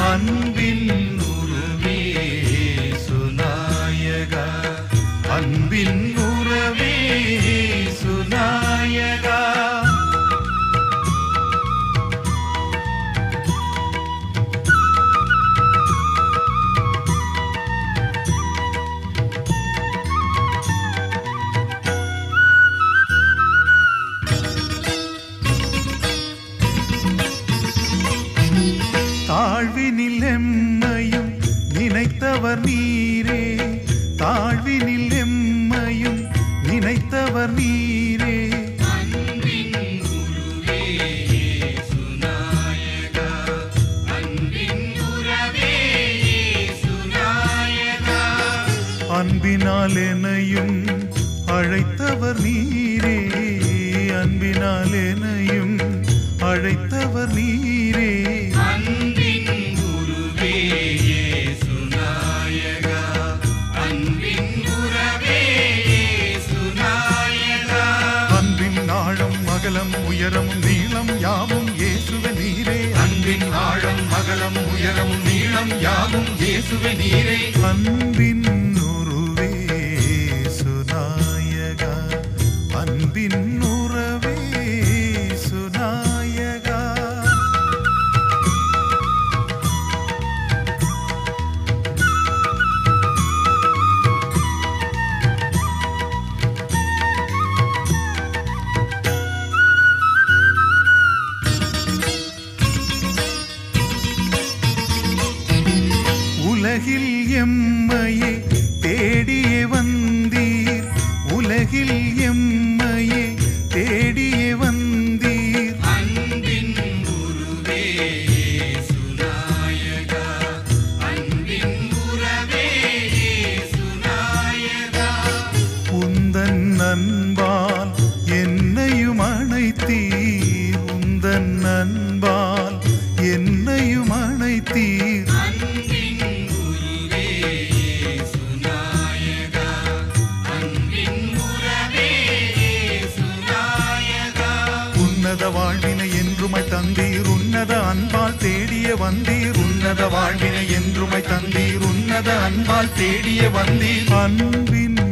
அன்பின் உருவே சுநாயகா அன்பின் உறவே சுநாயகா தாழ்வினில் எம்மையும் நினைத்தவர் நீரே தாழ்வினில் எம்மையும் நினைத்தவர் நீரே அன்பினால் என்னையும் அழைத்தவர் நீரே அன்பினால் என்னையும் அழைத்தவர் நீரே அன்பின் ஆழம் அகலம் உயரம் நீளம் யாவும் இயேசுவே நீரே அன்பின் ஆழம் அகலம் உயரம் நீளம் யாவும் இயேசுவே நீரே அன்பின் உருவே சுநாயகா அன்பின் உறவே சுநாயகா உலகில் எம்மையே தேடிய வந்தீர் உலகில் எம்மையே தேடிய வந்தீர் உந்தன் அன்பால் என்னையும் அணைத்தீர் உந்தன் அன்பால் என்னையும் அணைத்தீர் உன்னத வாழ்வினை என்றுமை தந்தீர் உன்னத அன்பால் தேடிய வந்தீர் உன்னத வாழ்வினை என்றுமை தந்தீர் உன்னத அன்பால் தேடிய வந்தீர் அன்பின்